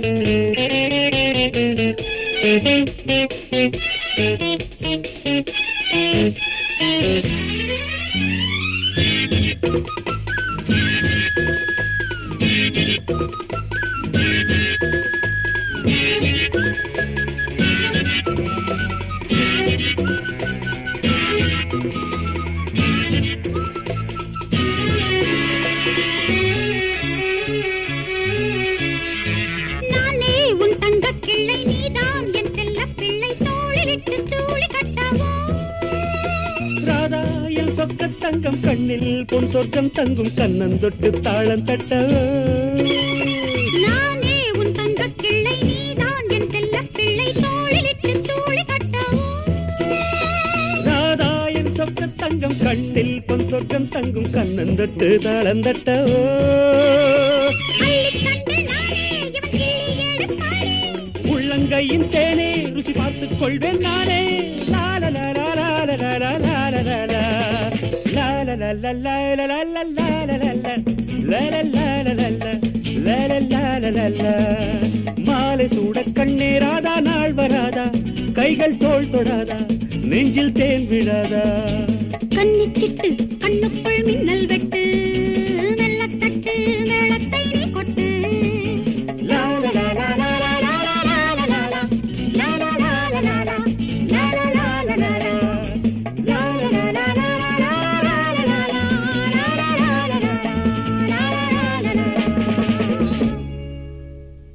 நானே உன் தங்கக் கிள்ளை நீதான் என் செல்லப் பிள்ளை தோளிலிட்டு தூளி கட்டவோ ராதா என் சொக்க தங்கம் கண்ணில் பொன் சொர்க்கம் தங்கும் கண்ணந்தொட்டு தாளம் தட்ட நானே உன் தங்கக் கிள்ளை நீதான் என் செல்லப் பிள்ளை தோளிலிட்டு தூளி கட்டவோ ராதா என் சொக்க தங்கம் கண்ணில் பொன் சொர்க்கம் தங்கும் கண்ணந்தொட்டு தாளம் தட்ட அள்ளித் தந்து நானே இவன் கிள்ளி எடுப்பானே உள்ளங்கையின் தேனே ருசி பார்த்துக் கொள்வேன் நானே லால லால லால லால லால லால லால லால லால லால லால லால லால லால லால லால மாலை சூட கண்ணே ராதா நாள் வராதா கைகள் தோள் தொடாதா நெஞ்சில் தேன் விடாதா கண்ணிச்சிட்டு கண்ணுக்குள்